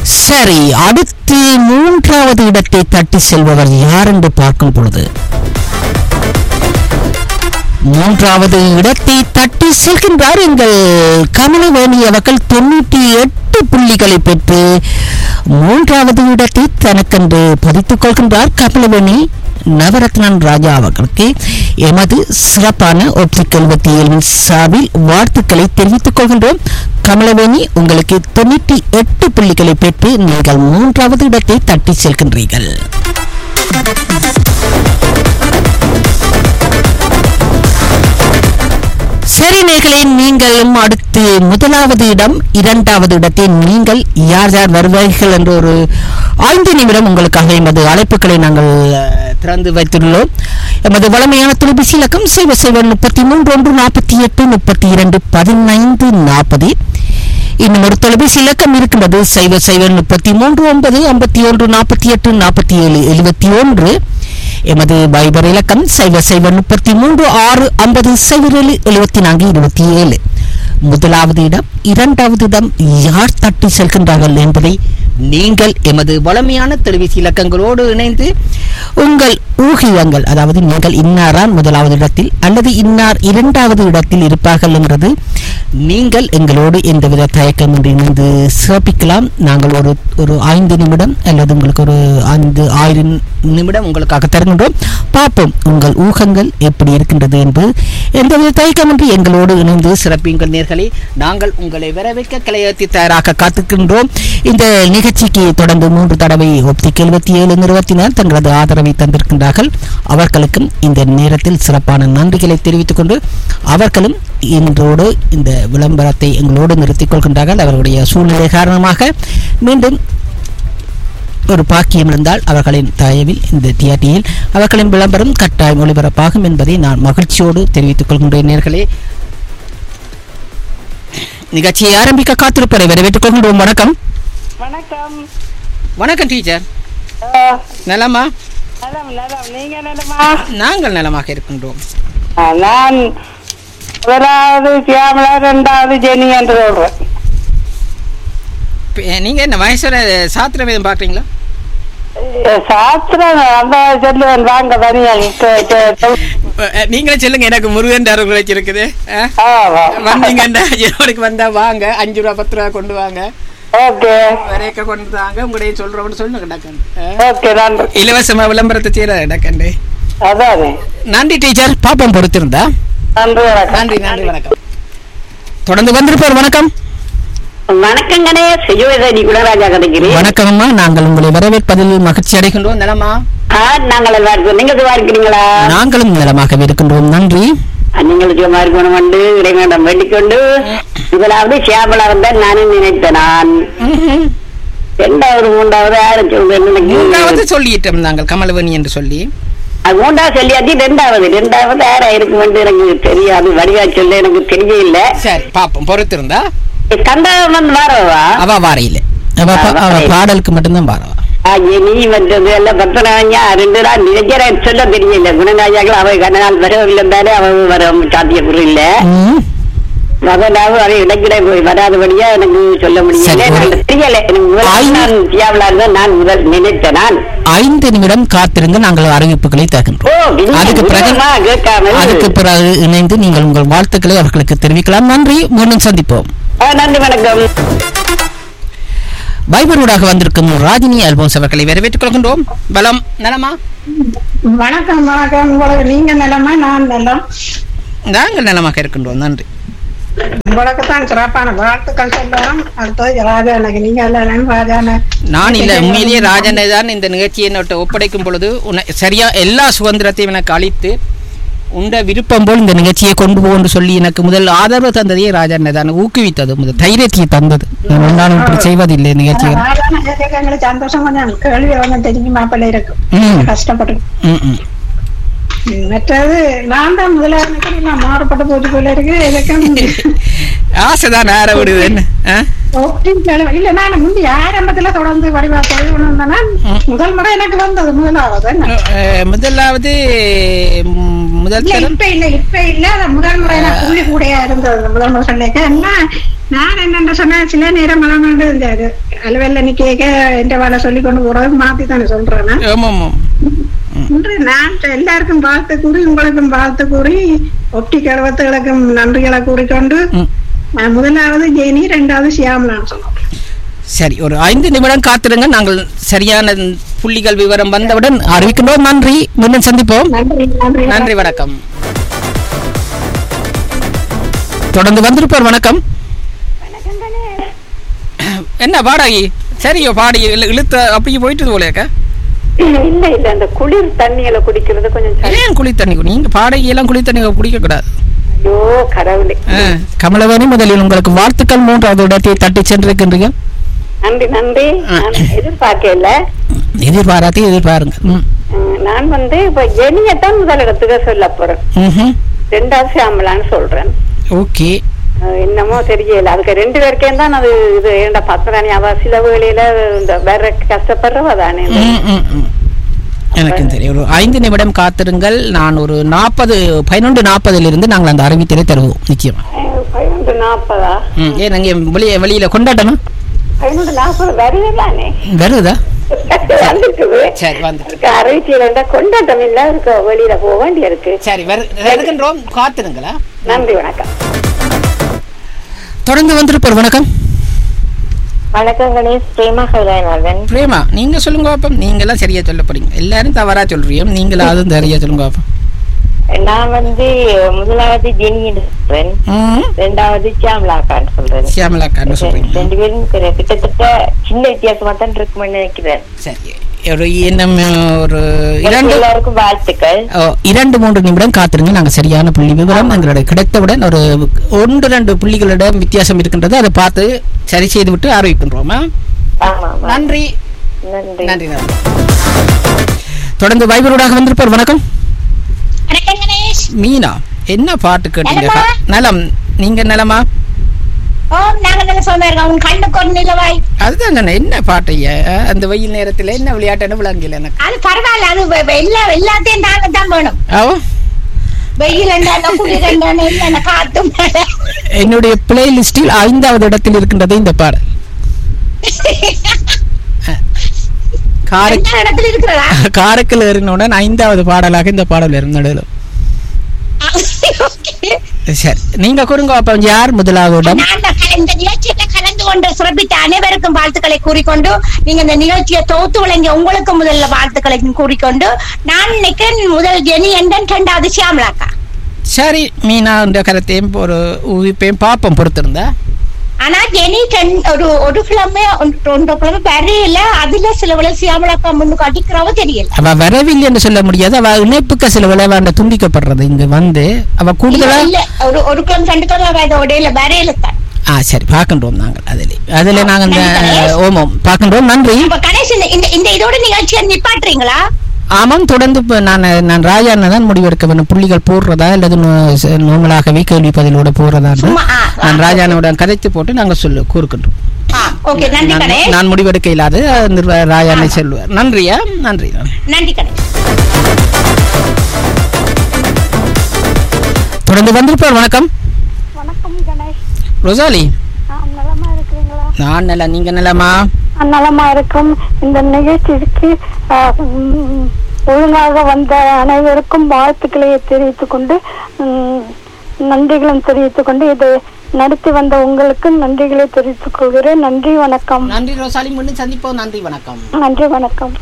சரி அடுத்து மூன்றாவது இடத்தை தட்டி செல்பவர் யார் என்று பார்க்கும் பொழுது மூன்றாவது இடத்தை தட்டி செல்கின்றார் எங்கள் கமலவேணி அவர்கள் தொண்ணூற்றி எட்டு புள்ளிகளை பெற்று மூன்றாவது இடத்தை தனக்கென்று பதித்துக் கொள்கின்றார் கமலவேணி நவரத்னன் ராஜா அவர்களுக்கு எமது சிறப்பான ஒப்டிக்கல் வத்தியலின் சார்பில் வாழ்த்துக்களை தெரிவித்துக் கொள்கின்றோம் கமலவேணி உங்களுக்கு தொண்ணூற்றி எட்டு புள்ளிகளை பெற்று நீங்கள் மூன்றாவது இடத்தை தட்டி செல்கின்றீர்கள் சரி நேர்களே நீங்களும் அடுத்து முதலாவது இடம் இரண்டாவது இடத்தை நீங்கள் யார் யார் வருவார்கள் என்ற ஒரு ஐந்து நிமிடம் உங்களுக்காக எமது அழைப்புகளை நாங்கள் அஹ், திறந்து வைத்துள்ளோம் எமது வளமையான தொலைபேசி இலக்கம் சைவ சைவ முப்பத்தி மூன்று ஒன்று நாற்பத்தி எட்டு முப்பத்தி இரண்டு பதினைந்து நாற்பது இன்னும் ஒரு தொலைபேசி இலக்கம் இருக்கின்றது சைவ சைவ முப்பத்தி மூன்று ஒன்பது ஐம்பத்தி ஒன்று நாற்பத்தி எட்டு நாற்பத்தி ஏழு எழுபத்தி ஒன்று எமது பைபர் இலக்கம் சைவ சைவ முப்பத்தி மூன்று ஆறு ஐம்பது சைபர் ஏழு எழுபத்தி நான்கு இருபத்தி ஏழு முதலாவது இடம் இரண்டாவது இடம் யார் தட்டி செல்கின்றார்கள் என்பதை நீங்கள் எமது வளமையான தொலைபேசி இலக்கங்களோடு இணைந்து உங்கள் ஊகியங்கள் அதாவது நீங்கள் இன்னாரான் முதலாவது இடத்தில் அல்லது இன்னார் இரண்டாவது இடத்தில் இருப்பார்கள் என்கிறது நீங்கள் எங்களோடு எந்தவித தயக்கமின்றி இணைந்து சிறப்பிக்கலாம் நாங்கள் ஒரு ஒரு ஐந்து நிமிடம் அல்லது உங்களுக்கு ஒரு ஐந்து ஆயிரம் நிமிடம் உங்களுக்காக தருகின்றோம் பார்ப்போம் உங்கள் ஊகங்கள் எப்படி இருக்கின்றது என்பது எந்தவித தயக்கமின்றி எங்களோடு இணைந்து சிறப்பியுங்கள் நேர்களே நாங்கள் உங்களை வரவேற்க கலையத்தி தயாராக காத்துக்கின்றோம் இந்த நிகழ்ச்சிக்கு தொடர்ந்து மூன்று தடவை ஒப்திக் எழுபத்தி ஏழு நிறுவனத்தினர் தங்களது ஆதரவை தந்திருக்கின்றார்கள் அவர்களுக்கும் இந்த நேரத்தில் சிறப்பான நன்றிகளை தெரிவித்துக் கொண்டு அவர்களும் இன்றோடு இந்த விளம்பரத்தை எங்களோடு நிறுத்திக் கொள்கின்றார்கள் அவர்களுடைய சூழ்நிலை காரணமாக மீண்டும் ஒரு பாக்கியம் இருந்தால் அவர்களின் தயவில் இந்த டிஆர்டியில் அவர்களின் விளம்பரம் கட்டாயம் ஒளிபரப்பாகும் என்பதை நான் மகிழ்ச்சியோடு தெரிவித்துக் கொள்கின்றேன் நேர்களே நிகழ்ச்சியை ஆரம்பிக்க காத்திருப்பதை வரவேற்றுக் கொள்கின்றோம் வணக்கம் வணக்கம் வணக்கம் டீச்சர் ஆ, நலமா நலம் நலம் நீங்க நலமா நாங்கள் நலமாக இருக்கின்றோம் ஆ, நான் முதலாவது சியாமலா ரெண்டாவது ஜெனி என்று சொல்றேன் இப்ப, நீங்க என்ன மகேஸ்வர சாத்திர வேதம் பாக்குறீங்களா ஏ, சாஸ்திரம் அந்த சொல்லுவேன் வாங்க தனியா கே- கே- நீங்களே சொல்லுங்க எனக்கு முருகன் அருள் கிடைச்சிருக்குது அஹ்? ஆ, வா. வந்தீங்கன்னா என்னோடக்கு வந்தா வாங்க அஞ்சு ரூபா பத்து ரூபா கொண்டு வாங்க ஓகே வரைக்க கொண்டு வாங்க உங்களுடைய சொல்றவன்னு சொல்லுங்க டக்கண்டு அஹ்? ஓகே நன்றி இலவசமா விளம்பரத்தை செய்யற டக்கண்டு அதானே நன்றி டீச்சர் பாப்போம் பொறுத்திருந்தா நன்றி வணக்கம் நன்றி நன்றி வணக்கம் தொடர்ந்து வந்திருப்பார் வணக்கம் வணக்கங்கண்ணே சுயோதரி குணராஜா கிடைக்கிறேன் வணக்கம் அம்மா நாங்கள் உங்களை வரவேற்பதில் மகிழ்ச்சி அடைகின்றோம் நலமா நாங்கள் எல்லாம் இருக்கோம் நீங்க சுவா இருக்கிறீங்களா நாங்களும் நலமாகவே இருக்கின்றோம் நன்றி நீங்கள் சும்மா இருக்கணும் கொண்டு இறைவனிடம் வேண்டிக் கொண்டு முதலாவது சியாமலா வந்தால் நானும் நினைத்தேன் நான் ரெண்டாவது மூன்றாவது யாரும் சொல்றேன் மூன்றாவது சொல்லிட்டோம் நாங்கள் கமலவணி என்று சொல்லி அது மூன்றாவது சொல்லியாச்சு ரெண்டாவது ரெண்டாவது யாரா இருக்கும் என்று எனக்கு தெரியாது வடிவா சொல்ல எனக்கு தெரியல சரி பாப்போம் பொறுத்திருந்தா கந்தாவன் வாரவா அவ வாரையில அவ பா- அவ பாடலுக்கு மட்டும்தான் பாரவா நீ வந்தது எல்லாம் பத்திரவாங்க ரெண்டு நாள் நினைக்கிறேன் சொல்ல தெரியல குணநாயகர்கள் அவை கண்ணனால் வரவில்லை தானே அவ வர சாத்தியக்குறு இல்ல ம். மகனாவும் அதை இடைக்கிட போய் வராதபடியா எனக்கு சொல்ல முடியல சரி, ஒரு- எனக்கு தெரியல எனக்கு முதல் ஐந்து- நான் தியாவலா இருந்தா நான் முதல் நினைத்தேன் நான் ஐந்து நிமிடம் காத்திருந்து நாங்கள் அறிவிப்புகளை ஓ தருகின்றோம் இல்ல, அதுக்கு பிறகு விவரமா கேட்காமல் அதுக்கு பிறகு இணைந்து நீங்கள் உங்கள் வாழ்த்துக்களை அவர்களுக்கு தெரிவிக்கலாம் நன்றி மீண்டும் சந்திப்போம் ஆ, நன்றி வணக்கம் வைபரூடாக வந்திருக்கும் ராஜினி அல்போன்ஸ் அவர்களை வரவேற்றுக் கொள்கின்றோம் பலம் நலமா வணக்கம் வணக்கம் உங்களுக்கு நீங்க நிலமா நான் நிலம் நாங்கள் நலமாக இருக்கின்றோம் நன்றி உங்களுக்கு தான் சிறப்பான வாழ்த்துக்கள் சொல்லலாம் அடுத்தது ராஜா எனக்கு நீங்க எல்லாம் ராஜான நான் இல்ல உண்மையிலேயே ராஜனை தான் இந்த நிகழ்ச்சியை என்னோட ஒப்படைக்கும் பொழுது உன்னை சரியா எல்லா சுதந்திரத்தையும் எனக்கு அளித்து உண்ட விருப்பம் போல் இந்த நிகழ்ச்சியை கொண்டு போன்னு சொல்லி எனக்கு முதல் ஆதரவு தந்ததையே ராஜனை தான் ஊக்குவித்தது முதல் தைரியத்தை தந்தது நான் நானும் இப்படி செய்வதில்லை நிகழ்ச்சிகள் ராஜான கேட்க எங்களுக்கு சந்தோஷம் கொஞ்சம் கேள்வி கொஞ்சம் தெரிஞ்சு மாப்பிள்ளை இருக்கும் ம். கஷ்டப்பட்டு ம், ம். ம், மற்றது நான் தான் முதல்ல நினைக்கிறேன் நான் மாறுபட்ட போச்சு போல இருக்கு இதுக்கும் ஆசைதான் நேர விடுது என்ன ஆ? ஒப்பின் செலவு. இல்ல நான் முந்தி ஆரம்பத்துல தொடர்ந்து வடிவா தொழில் முதல் முறை எனக்கு வந்தது முதலாவது என்ன அஹ், முதலாவது ம், முதல் இல்ல தரம் இப்ப இல்ல இப்ப இல்ல அது முதல் முறை நான் புள்ளி கூடையா இருந்தது முதல் முறை சொன்னேன் என்ன நான் என்னென்ன சொன்னா சில நேரம் மழை இந்த அலுவல்ல நிக்க என்ற வேலை சொல்லி கொண்டு போறது மாத்தி தானே சொல்றேன் நான். ஆமாம் ஆமாம் இன்று நான் எல்லாருக்கும் வாழ்த்து கூறி உங்களுக்கும் வாழ்த்து கூறி ஒட்டி கழுவத்துகளுக்கும் நன்றிகளை கூறிக்கொண்டு ம். நான் முதலாவது ஜெனி இரண்டாவது சியாமலான்னு சொன்னோம் சரி ஒரு ஐந்து நிமிடம் காத்திருங்க நாங்கள் சரியான புள்ளிகள் விவரம் வந்தவுடன் அறிவிக்கின்றோம் நன்றி மீண்டும் சந்திப்போம் நன்றி நன்றி நன்றி வணக்கம் தொடர்ந்து வந்திருப்பார் வணக்கம் என்ன பாடகி சரியோ பாடி இழு- இழுத்த அப்படியே போயிட்டு போலேக்கா இல்ல இல்ல அந்த குளிர் தண்ணியில குடிக்கிறது கொஞ்சம் சளி. ஏன் குளி தண்ணி குடி- நீங்க பாடகி எல்லாம் குளி தண்ணி குடிக்க கூடாது ஐயோ கடவுளே கமலவாணி முதலில் உங்களுக்கு வாழ்த்துக்கள் மூன்றாவது இடத்தை தட்டி சென்றிருக்கின்றீங்க நன்றி நன்றி நான் எதிர்பார்க்கல எதிர்பாராத்தி எதிர்பாருங்க ம். உம், நான் வந்து இப்ப ஜெனியத்தான் முதல் இடத்துக்கு சொல்ல போறேன் ம்ஹும். ரெண்டாவது சாம்பலான்னு சொல்றேன் ஓகே அஹ், என்னமோ தெரியல அதுக்கு ரெண்டு பேருக்கே தான் அது இது ஏண்டா பத்திராணி அவ சில வேளையில இந்த வேற கஷ்டப்படுறவ தானே ம், ம், ம். எனக்கும் தெரியும் ஒரு ஐந்து நிமிடம் காத்திருங்கள் நான் ஒரு நாற்பது பதினொன்று நாற்பதுல இருந்து நாங்கள் அந்த அறிவித்தலை தருவோம் நிச்சயமா அஹ், பதினொன்று நாற்பதா ம் ஏன் நாங்கள் வெளியே வெளியில கொண்டாட்டணும் பதினொன்று நாற்பது வருது தானே வருதா வந்துருக்குது சரி வந்து அதுக்கு அறிவிச்சியில் கொண்டாட்டம் இல்ல இருக்கு வெளியில போக வேண்டிய இருக்கு சரி வரு வருகின்றோம் காத்திருங்களா நன்றி வணக்கம் தொடர்ந்து வந்திருப்பார் வணக்கம் வணக்கம் கணேஷ் பிரேமா கைலாயநாதன் பிரேமா நீங்க சொல்லுங்க பாப்போம் நீங்க எல்லாம் சரியா சொல்ல போறீங்க எல்லாரும் தவறா சொல்றீங்க நீங்களா அதுவும் சரியா சொல்லுங்க பாப்போம் நான் வந்து முதலாவது ஜெனி சொல்றேன் ம் ரெண்டாவது சியாமலாக்கான்னு சொல்றேன் சியாமலாக்கான்னு சொல்றீங்க ரெண்டு பேரும் கிட்ட- கிட்டத்தட்ட சின்ன வித்தியாசமா தான் இருக்கும்னு நினைக்கிறேன் சரி ஒரு இன்னும் ஒரு இரண்டு எல்லாருக்கும் வாழ்த்துக்கள் ஓ, இரண்டு மூன்று நிமிடம் காத்திருங்க நாங்க சரியான புள்ளி விவரம் எங்களுடைய கிடைத்தவுடன் ஒரு ஒன்று ரெண்டு புள்ளிகளிடம் வித்தியாசம் இருக்கின்றது அதை பார்த்து சரி செய்து விட்டு அறிவிக்கின்றோமா ஆமா ஆமா நன்றி நன்றி நன்றி நன்றி தொடர்ந்து வைபரோடாக வந்திருப்பார் வணக்கம் வணக்கம் கணேஷ் மீனா என்ன பாட்டு கேட்டீங்க நலமா? நலம் நீங்க நலமா ஓ நாங்க நல்ல சொந்தம் இருக்கோம் உன் கண்ணுக்கு ஒரு நிலவாய் அதுதான் சொன்னேன் என்ன பாட்டு ஐயா அந்த வெயில் நேரத்துல என்ன விளையாட்டுன்னு விளங்கல எனக்கு அது பரவாயில்ல அது வெ- வெ- எல்லா எல்லாத்தையும் தாங்க தான் வேணும் ஆவோ வெயில் என்றாலும் குளிர் என்றாலும் இல்ல காத்து மழை. என்னுடைய பிளேலிஸ்டில் ஐந்தாவது இடத்தில் இருக்கின்றது இந்த பாடல் காரை எல்லா இடத்துல இருக்கிறதா காரைக்குள் ஏறினுடன் ஐந்தாவது பாடலாக இந்த பாடல் இருந்தது Okay. சரி நீங்க கூறுங்க அப்ப யார் முதலாவது இடம் நான் இந்த கல- இந்த நிகழ்ச்சியில கலந்து கொண்டு சிறப்பித்த அனைவருக்கும் வாழ்த்துக்களை கூறிக்கொண்டு நீங்க இந்த நிகழ்ச்சியை தொகுத்து வழங்கிய உங்களுக்கு முதல்ல வாழ்த்துக்களை கூறிக்கொண்டு நான் நினைக்கிறேன் முதல் ஜெனி என்றன் இரண்டாவது சியாமலாக்கா சரி மீனா என்ற கருத்தையும் ஒரு ஊவிப்பையும் பாப்போம் பொறுத்திருந்தா ஆனா ஜெனி தென்- ஒரு ஒரு கிழமை ஒன்று- ஒன்றரை கிழமை வரையில அதுல சில விலை சியாமலாக்கா முன்னுக்கு அடிக்கிறவ தெரியல அவ வரவில்லை என்று சொல்ல முடியாது அவ இணைப்புக்க சில விளைவாண்ட துண்டிக்கப்படுறது இங்க வந்து அவ இல்ல, கூடுதலா இல்ல ஒரு ஒரு கிழமை ரெண்டு கிழமை அதோட இடையில வரையில தான் ஆ சரி பார்க்கின்றோம் நாங்கள் அதில் அதில் நாங்கள் இந்த நன்றி. ஓமம் பார்க்கின்றோம் நன்றி இப்ப கணேஷ் இந்த- இந்த இந்த இதோட நிகழ்ச்சியை நிப்பாட்டுறீங்களா ஆமாம் தொடர்ந்து இப்போ நான் நான் ராஜான தான் முடிவெடுக்க வேண்டும் புள்ளிகள் போடுறதா அல்லது நார்மலாகவே கேள்வி பதிலோட போடுறதா சும்மா, ஆ, ஆ, நான் ராஜானுடன் கதைத்து போட்டு நாங்கள் சொல்லு கூறுக்கின்றோம் ஓகே நன்றி நான் கணேஷ் நான் முடிவெடுக்க இல்லாது நிர்வ ராஜானை சொல்லுவார் நன்றியா நன்றி நன்றி நன்றி கணேஷ் தொடர்ந்து வந்திருப்பார் வணக்கம் வணக்கம் கணேஷ் ரொசாலி நலமா இருக்கிறீங்களா நான் நல்லா நீங்க நலமா நலமா இருக்கும் இந்த நிகழ்ச்சிக்கு ஆஹ், உம், ஒழுங்காக வந்த அனைவருக்கும் வாழ்த்துக்களை தெரிவித்துக் கொண்டு உம், நன்றிகளும் தெரிவித்துக் கொண்டு இதை நடத்தி வந்த உங்களுக்கு நன்றிகளை தெரிவித்துக் கொள்கிறேன் நன்றி வணக்கம் நன்றி ரொசாலி மீண்டும் சந்திப்போம் நன்றி வணக்கம் நன்றி வணக்கம்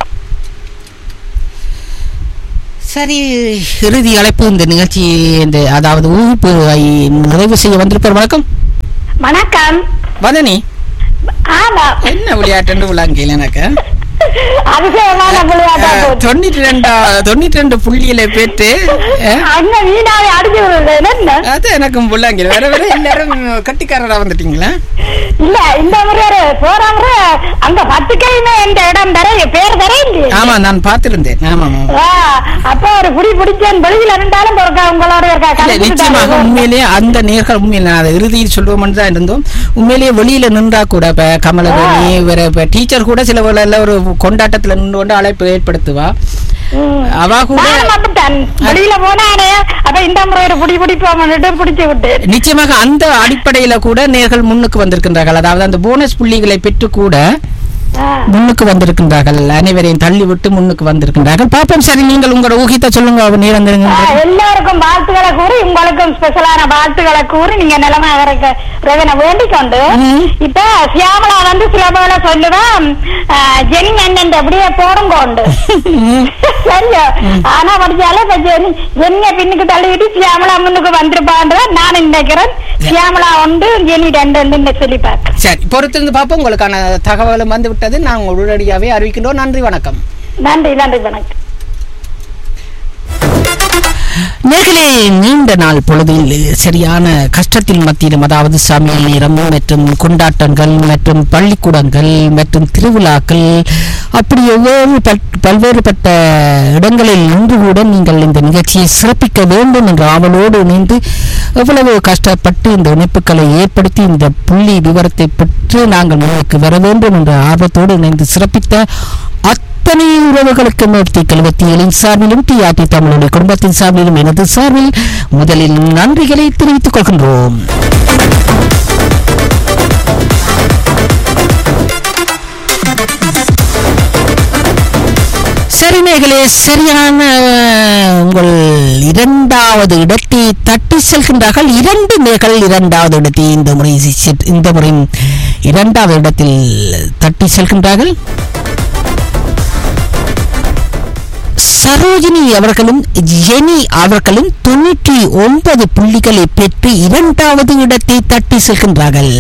சரி இறுதி அழைப்பு இந்த நிகழ்ச்சி இந்த அதாவது ஊகுப்பு நிறைவு செய்ய வந்திருப்பார் வணக்கம் வணக்கம் வதனி ஆமா என்ன விளையாட்டுன்னு விளங்கல எனக்கு அதிசயமான அஹ், தொண்ணூற்றி ரெண்டா தொண்ணூற்றி ரெண்டு புள்ளியில பெற்று அஹ், அண்ணன் வீணாவை அடிச்சு விடுறது என்ன அது எனக்கு விளங்கல வேற வேற எல்லாரும் கட்டிக்காரரா வந்துட்டீங்களா இல்ல இந்த முறை போற முறை அந்த பத்து கையுமே இந்த இடம் தர பேர் தர இல்லையே ஆமா நான் பார்த்திருந்தேன் ஆமா ஆமா ஆ, அப்ப ஒரு புடி பிடிச்சேன் வெளியில இருந்தாலும் பொறுக்க உங்களோட இருக்கா இல்ல, நிச்சயமாக உண்மையிலேயே அந்த நேர்கள் உண்மையில நான் அதை இறுதியில் சொல்லுவோம்னு தான் இருந்தோம் உண்மையிலேயே வெளியில நின்றா கூட இப்ப கமலவேணி வேற இப்ப டீச்சர் கூட சில வேளையில ஒரு கொண்டாட்டத்துல நின்று கொண்டு அழைப்பு ஏற்படுத்துவா ம். அவ கூட நானும் அப்படித்தான் வெளியில போனானே அப்ப இந்த முறை ஒரு புடி பிடிப்போம்னுட்டு பிடிச்சு விட்டேன் நிச்சயமாக அந்த அடிப்படையில கூட நேர்கள் முன்னுக்கு வந்திருக்கின்றார்கள் அதாவது அந்த போனஸ் புள்ளிகளை பெற்று கூட ஆ. முன்னுக்கு வந்திருக்கின்றார்கள் அனைவரையும் தள்ளி விட்டு முன்னுக்கு வந்திருக்கின்றார்கள் பாப்போம் சரி நீங்கள் உங்களோட ஊகித்த சொல்லுங்க அவர் நேரம் ஆ, எல்லாருக்கும் வாழ்த்துக்களை கூறி உங்களுக்கும் ஸ்பெஷலான வாழ்த்துக்களை கூறி நீங்க நிலமாக இருக்க ரவனை வேண்டிக் கொண்டு ம். இப்ப சியாமலா வந்து சில போல சொல்லுவேன் ஜெனி அண்ணன் அப்படியே போடுங்க உண்டு சரியா ஆனா படிச்சாலே இப்ப ஜெனி ஜெனிய பின்னுக்கு தள்ளிவிட்டு சியாமலா முன்னுக்கு வந்திருப்பான்றத நான் நினைக்கிறேன் சியாமலா உண்டு ஜெனி ரெண்டு சொல்லி பார்க்க சரி பொறுத்திருந்து பார்ப்போம் உங்களுக்கான தகவலும் வந்து விட்டது நாங்கள் உடனடியாகவே அறிவிக்கின்றோம் நன்றி வணக்கம் நன்றி நன்றி வணக்கம் நேர்களே நீண்ட நாள் பொழுதில் சரியான கஷ்டத்தில் மத்தியிலும் அதாவது சமையல் நேரம் மற்றும் கொண்டாட்டங்கள் மற்றும் பள்ளிக்கூடங்கள் மற்றும் திருவிழாக்கள் அப்படி ஒவ்வொரு பட்- பல்வேறுபட்ட இடங்களில் நின்று கூட நீங்கள் இந்த நிகழ்ச்சியை சிறப்பிக்க வேண்டும் என்ற ஆவலோடு இணைந்து எவ்வளவு கஷ்டப்பட்டு இந்த இணைப்புகளை ஏற்படுத்தி இந்த புள்ளி விவரத்தை பெற்று நாங்கள் முன்னுக்கு வர வேண்டும் என்ற ஆர்வத்தோடு இணைந்து சிறப்பித்த அத்தனை உறவுகளுக்கு நூற்றி எழுபத்தி ஏழின் சார்பிலும் டிஆர்டி தமிழுடைய குடும்பத்தின் சார்பிலும் எனது சார்பில் முதலில் நன்றிகளை தெரிவித்துக் கொள்கின்றோம் சரி நேர்களே சரியான அஹ், உங்கள் இரண்டாவது இடத்தை தட்டி செல்கின்றார்கள் இரண்டு நேர்கள் இரண்டாவது இடத்தை இந்த முறை செ- இந்த முறை இரண்டாவது இடத்தில் தட்டி செல்கின்றார்கள் சரோஜினி அவர்களும் ஜெனி அவர்களும் தொண்ணூற்றி ஒன்பது புள்ளிகளை பெற்று இரண்டாவது இடத்தை தட்டி செல்கின்றார்கள்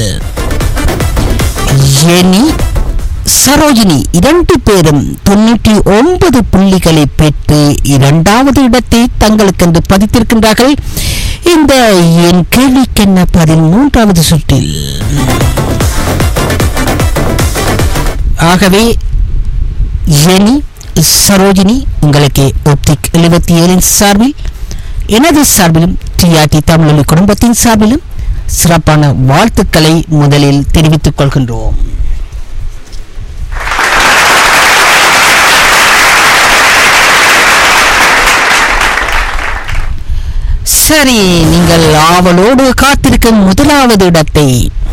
ஜெனி சரோஜினி இரண்டு பேரும் தொண்ணூற்றி ஒன்பது புள்ளிகளை பெற்று இரண்டாவது இடத்தை தங்களுக்கென்று பதித்திருக்கின்றார்கள் இந்த என் கேள்விக்கென்ன பதிமூன்றாவது சுற்றில் ஆகவே ஜெனி சரோஜினி உங்களுக்கு ஒப்டிக் எழுபத்தி ஏழின் சார்பில் எனது சார்பிலும் டிஆர்டி தமிழொலி குடும்பத்தின் சார்பிலும் சிறப்பான வாழ்த்துக்களை முதலில் தெரிவித்துக் கொள்கின்றோம் சரி நீங்கள் ஆவலோடு காத்திருக்கும் முதலாவது இடத்தை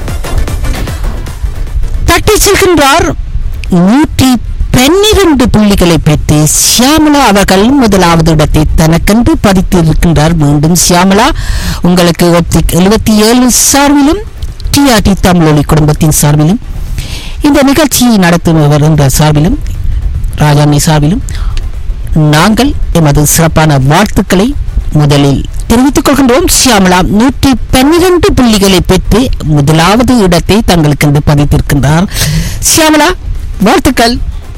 தட்டி செல்கின்றார் நூற்றி பன்னிரண்டு புள்ளிகளை பெற்று சியாமலா அவர்கள் முதலாவது இடத்தை தனக்கென்று பதித்திருக்கின்றார் மீண்டும் சியாமலா உங்களுக்கு ஒப்டிக் எழுபத்தி ஏழு சார்பிலும் டிஆர்டி தமிழொலி குடும்பத்தின் சார்பிலும் இந்த நிகழ்ச்சியை நடத்துபவர் என்ற சார்பிலும் ராஜாண்ணி சார்பிலும் நாங்கள் எமது சிறப்பான வாழ்த்துக்களை முதலில் தெரிவித்துக் கொள்கின்றோம் சியாமலா நூற்றி பன்னிரண்டு புள்ளிகளை பெற்று முதலாவது இடத்தை தங்களுக்கு பதித்திருக்கின்றார் சியாமலா வாழ்த்துக்கள்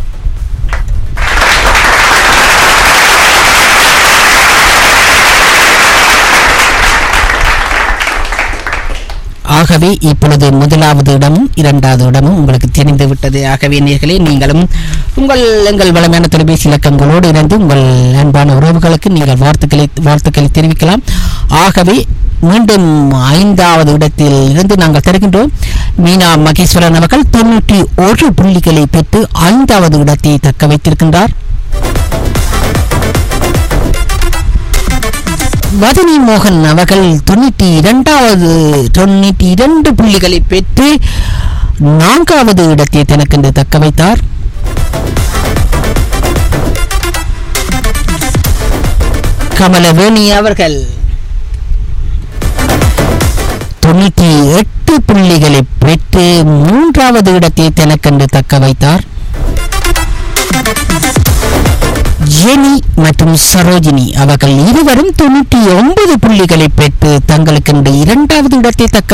ஆகவே இப்பொழுது முதலாவது இடமும் இரண்டாவது இடமும் உங்களுக்கு தெரிந்து விட்டது ஆகவே நேர்களே நீங்களும் உங்கள் எங்கள் வளமையான தொலைபேசி இலக்கங்களோடு இணைந்து உங்கள் அன்பான உறவுகளுக்கு நீங்கள் வாழ்த்துக்களை வாழ்த்துக்களை தெரிவிக்கலாம் ஆகவே மீண்டும் ஐந்தாவது இடத்தில் இருந்து நாங்கள் தருகின்றோம் மீனா மகேஸ்வரன் அவர்கள் தொண்ணூற்றி ஒரு புள்ளிகளை பெற்று ஐந்தாவது இடத்தை தக்க வைத்திருக்கின்றார் வதனி மோகன் அவர்கள் தொண்ணூற்றி இரண்டாவது தொண்ணூற்றி இரண்டு புள்ளிகளை பெற்று நான்காவது இடத்தை தனக்கென்று தக்க வைத்தார் கமலவேணி அவர்கள் தொண்ணூற்றி எட்டு புள்ளிகளை பெற்று மூன்றாவது இடத்தை தனக்கென்று தக்க வைத்தார் ஜெனி மற்றும் சரோஜினி அவர்கள் இருவரும் தொண்ணூற்றி ஒன்பது புள்ளிகளை பெற்று தங்களுக்கென்று இரண்டாவது இடத்தை தக்க